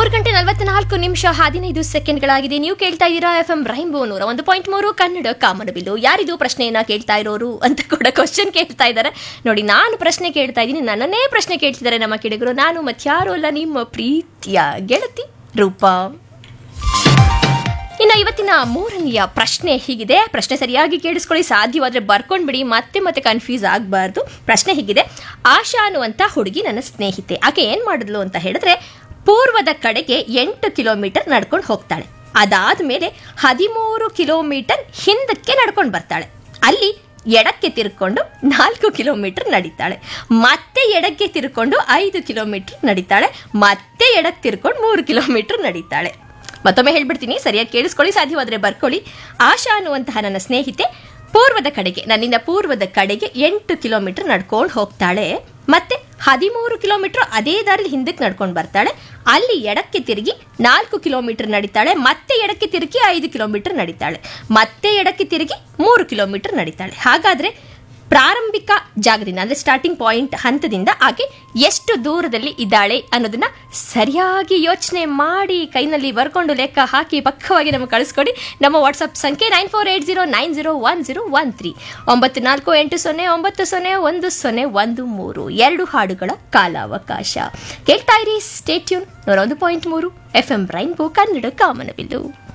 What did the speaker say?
ಮೂರು ಗಂಟೆ ನಲವತ್ನಾಲ್ಕು ನಿಮಿಷ ಹದಿನೈದು ಸೆಕೆಂಡ್ಗಳಾಗಿದೆ ನೀವು ಕೇಳ್ತಾ ಇದ್ದೀರಾ ಎಫ್ ಎಂ ರೈನ್ಬೋ ನೂರ ಒಂದು ಪಾಯಿಂಟ್ ಮೂರು ಕನ್ನಡ ಕಾಮನಬಿಲ್ಲು ಯಾರಿದು ಪ್ರಶ್ನೆಯನ್ನ ಕೇಳ್ತಾ ಇರೋರು ಅಂತ ಕೂಡ ಕ್ವಶನ್ ಕೇಳ್ತಾ ಇದ್ದಾರೆ ನೋಡಿ ನಾನು ಪ್ರಶ್ನೆ ಕೇಳ್ತಾ ಇದ್ದೀನಿ ನನ್ನನ್ನೇ ಪ್ರಶ್ನೆ ಕೇಳ್ತಿದ್ದಾರೆ ನಮ್ಮ ಕಿಡಿಗರು ನಾನು ಮತ್ಯಾರು ಅಲ್ಲ ನಿಮ್ಮ ಪ್ರೀತಿಯ ಗೆಳತಿ ರೂಪಾ ಇನ್ನು ಇವತ್ತಿನ ಮೂರನೆಯ ಪ್ರಶ್ನೆ ಹೀಗಿದೆ ಪ್ರಶ್ನೆ ಸರಿಯಾಗಿ ಕೇಳಿಸ್ಕೊಳ್ಳಿ ಸಾಧ್ಯವಾದರೆ ಬರ್ಕೊಂಡ್ ಬಿಡಿ ಮತ್ತೆ ಮತ್ತೆ ಕನ್ಫ್ಯೂಸ್ ಆಗಬಾರ್ದು ಪ್ರಶ್ನೆ ಹೀಗಿದೆ ಆಶಾ ಅನ್ನುವಂಥ ಹುಡುಗಿ ನನ್ನ ಸ್ನೇಹಿತೆ ಆಕೆ ಏನು ಮಾಡಿದ್ಲು ಅಂತ ಹೇಳಿದ್ರೆ ಪೂರ್ವದ ಕಡೆಗೆ ಎಂಟು ಕಿಲೋಮೀಟರ್ ನಡ್ಕೊಂಡು ಹೋಗ್ತಾಳೆ ಅದಾದ್ಮೇಲೆ ಹದಿಮೂರು ಕಿಲೋಮೀಟರ್ ಹಿಂದಕ್ಕೆ ನಡ್ಕೊಂಡು ಬರ್ತಾಳೆ ಅಲ್ಲಿ ಎಡಕ್ಕೆ ತಿರ್ಕೊಂಡು ನಾಲ್ಕು ಕಿಲೋಮೀಟರ್ ನಡೀತಾಳೆ ಮತ್ತೆ ಎಡಕ್ಕೆ ತಿರ್ಕೊಂಡು ಐದು ಕಿಲೋಮೀಟರ್ ನಡೀತಾಳೆ ಮತ್ತೆ ಎಡಕ್ಕೆ ತಿರ್ಕೊಂಡು ಮೂರು ಕಿಲೋಮೀಟರ್ ನಡೀತಾಳೆ ಮತ್ತೊಮ್ಮೆ ಹೇಳ್ಬಿಡ್ತೀನಿ ಸರಿಯಾಗಿ ಕೇಳಿಸ್ಕೊಳ್ಳಿ ಸಾಧ್ಯವಾದರೆ ಬರ್ಕೊಳ್ಳಿ ಆಶಾ ಅನ್ನುವಂತಹ ನನ್ನ ಸ್ನೇಹಿತೆ ಪೂರ್ವದ ಕಡೆಗೆ ನನ್ನಿಂದ ಪೂರ್ವದ ಕಡೆಗೆ ಎಂಟು ಕಿಲೋಮೀಟರ್ ನಡ್ಕೊಂಡು ಹೋಗ್ತಾಳೆ ಮತ್ತೆ ಹದಿಮೂರು ಕಿಲೋಮೀಟರ್ ಅದೇ ದಾರಿಲಿ ಹಿಂದಕ್ಕೆ ನಡ್ಕೊಂಡು ಬರ್ತಾಳೆ ಅಲ್ಲಿ ಎಡಕ್ಕೆ ತಿರುಗಿ ನಾಲ್ಕು ಕಿಲೋಮೀಟರ್ ನಡೀತಾಳೆ ಮತ್ತೆ ಎಡಕ್ಕೆ ತಿರುಗಿ ಐದು ಕಿಲೋಮೀಟರ್ ನಡೀತಾಳೆ ಮತ್ತೆ ಎಡಕ್ಕೆ ತಿರುಗಿ ಮೂರು ಕಿಲೋಮೀಟರ್ ನಡೀತಾಳೆ ಹಾಗಾದ್ರೆ ಪ್ರಾರಂಭಿಕ ಜಾಗದಿಂದ ಅಂದ್ರೆ ಸ್ಟಾರ್ಟಿಂಗ್ ಪಾಯಿಂಟ್ ಹಂತದಿಂದ ಆಕೆ ಎಷ್ಟು ದೂರದಲ್ಲಿ ಇದ್ದಾಳೆ ಅನ್ನೋದನ್ನ ಸರಿಯಾಗಿ ಯೋಚನೆ ಮಾಡಿ ಕೈನಲ್ಲಿ ಬರ್ಕೊಂಡು ಲೆಕ್ಕ ಹಾಕಿ ಪಕ್ಕವಾಗಿ ನಮಗೆ ಕಳಿಸ್ಕೊಡಿ ನಮ್ಮ ವಾಟ್ಸಪ್ ಸಂಖ್ಯೆ nine four eight zero nine zero one zero one three ಒಂಬತ್ತು ನಾಲ್ಕು ಎಂಟು ಸೊನ್ನೆ ಒಂಬತ್ತು ಸೊನ್ನೆ ಒಂದು ಸೊನ್ನೆ ಒಂದು ಮೂರು ಎರಡು ಹಾಡುಗಳ ಕಾಲಾವಕಾಶ ಕೇಳ್ತಾ ಇರಿ ಸ್ಟೇಟ್ಯೂನ್ ನೂರ ಒಂದು ಪಾಯಿಂಟ್ ಮೂರು ಎಫ್ ಎಂ ರೈನ್ಬೋ ಕನ್ನಡ ಕಾಮನಬಿಲ್ಲು